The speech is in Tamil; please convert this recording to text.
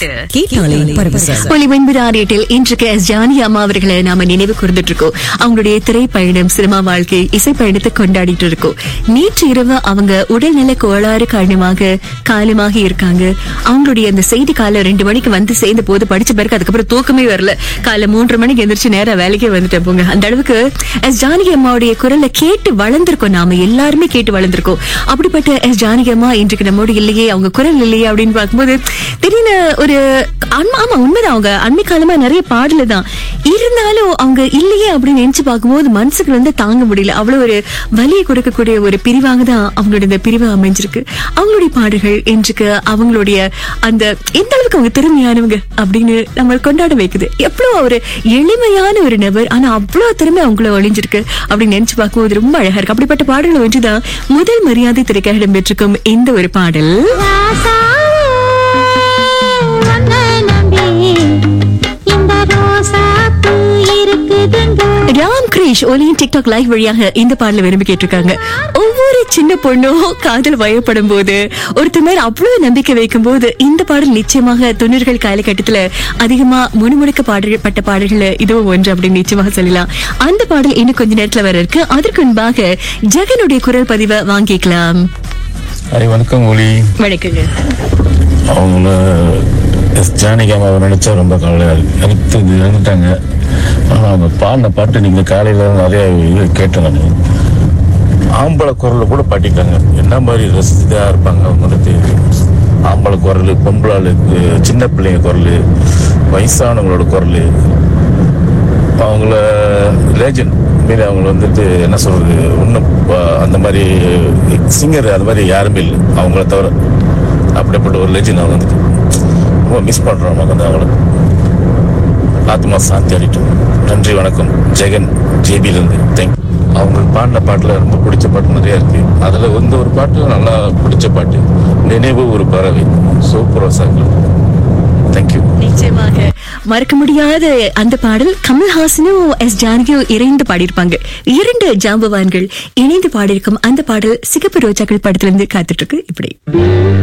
கேட்டாலே பரவசம் ஒலி ஒன்பது ஆறு எட்டில் இன்றைக்கு எஸ் ஜானி அம்மா அவர்களை நாம நினைவு கூர்ந்துட்டு இருக்கோம் அவங்களுடைய திரைப்பயணம் சினிமா வாழ்க்கை இசை பயணத்தை கொண்டாடிட்டு இருக்கோம் நேற்று இரவு அவங்க உடல்நல கோளாறு காரணமாக காலமாக இருக்காங்க அவங்களுடைய அந்த செய்தி காலை ரெண்டு மணிக்கு வந்து சேர்ந்த போது படிச்ச பிறகு அதுக்கப்புறம் தூக்கமே வரல காலை மூன்று மணிக்கு எந்திரிச்சு நேரா வேலைக்கே வந்துட்டேன் போங்க அந்த அளவுக்கு எஸ் ஜானகி அம்மாவுடைய குரலை கேட்டு வளர்ந்திருக்கோம் நாம எல்லாருமே கேட்டு வளர்ந்திருக்கோம் அப்படிப்பட்ட எஸ் ஜானகி அம்மா இன்றைக்கு நம்மோடு இல்லையே அவங்க குரல் இல்லையே அப்படின்னு பார்க்கும்போது திடீர்னு ஒரு ஆமா ஆமா உண்மைதான் அவங்க அண்மை காலமா நிறைய பாடல தான் இருந்தாலும் அவங்க இல்லையே அப்படின்னு நினைச்சு பார்க்கும்போது மனசுக்கு வந்து தாங்க முடியல அவ்வளவு ஒரு வலியை கொடுக்கக்கூடிய ஒரு பிரிவாக தான் அவங்களுடைய இந்த பிரிவு அமைஞ்சிருக்கு அவங்களுடைய பாடல்கள் இன்றைக்கு அவங்களுடைய அந்த எந்த அளவுக்கு அவங்க திறமையானவங்க அப்படின்னு நம்ம கொண்டாட வைக்குது எவ்வளவு ஒரு எளிமையான ஒரு நபர் ஆனா அவ்வளவு திறமை அவங்கள ஒளிஞ்சிருக்கு அப்படின்னு நினைச்சு பார்க்கும்போது ரொம்ப அழகா இருக்கு அப்படிப்பட்ட பாடல்கள் ஒன்றுதான் முதல் மரியாதை திரைக்காக இடம்பெற்றிருக்கும் இந்த ஒரு பாடல் ராம் கிரீஷ் ஒலியின் டிக்டாக் லைவ் வழியாக இந்த பாடல விரும்பி கேட்டிருக்காங்க ஒவ்வொரு சின்ன பொண்ணும் காதல் வயப்படும் போது ஒருத்தர் மேல அவ்வளவு நம்பிக்கை வைக்கும் போது இந்த பாடல் நிச்சயமாக தொண்ணூறுகள் காலகட்டத்துல அதிகமா முணுமுணுக்க பாடப்பட்ட பாடல்கள் இதுவும் ஒன்று அப்படின்னு நிச்சயமாக சொல்லலாம் அந்த பாடல் இன்னும் கொஞ்ச நேரத்துல வர இருக்கு அதற்கு முன்பாக ஜெகனுடைய குரல் பதிவை வாங்கிக்கலாம் ஹாய் வணக்கம் ஒலி வணக்கங்க அவங்கள எஸ் ஜானகி அம்மாவை நினைச்சா ரொம்ப கவலையா இருக்கு எனக்கு இறந்துட்டாங்க ஆனால் அவங்க பாடின பாட்டு நீங்க காலையில நிறைய இது கேட்டேன் நான் ஆம்பளை குரல்ல கூட பாட்டிட்டாங்க என்ன மாதிரி ரசிதா இருப்பாங்க அவங்களுக்கு ஆம்பளை குரல் பொம்பளாளுக்கு சின்ன பிள்ளைங்க குரல் வயசானவங்களோட குரல் அவங்கள லேஜன் மீது அவங்கள வந்துட்டு என்ன சொல்றது ஒன்றும் அந்த மாதிரி சிங்கர் அது மாதிரி யாருமே இல்லை அவங்கள தவிர அப்படிப்பட்ட ஒரு லேஜன் அவங்க வந்துட்டு ரொம்ப மிஸ் பண்றோம் நமக்கு வந்து அவங்கள ஆத்மா சாந்தி அடிட்டும் நன்றி வணக்கம் ஜெகன் ஜேபியிலேருந்து தேங்க் அவங்களுக்கு பாடின பாட்டில் ரொம்ப பிடிச்ச பாட்டு நிறைய இருக்கு அதில் வந்து ஒரு பாட்டு நல்லா பிடிச்ச பாட்டு நினைவு ஒரு பறவை சூப்பர் சாக்கள் தேங்க்யூ நிச்சயமாக மறக்க முடியாத அந்த பாடல் கமல்ஹாசனும் எஸ் ஜானகியும் இணைந்து பாடியிருப்பாங்க இரண்டு ஜாம்பவான்கள் இணைந்து பாடியிருக்கும் அந்த பாடல் சிகப்பு ரோஜாக்கள் படத்திலிருந்து காத்துட்டு இருக்கு இப்படி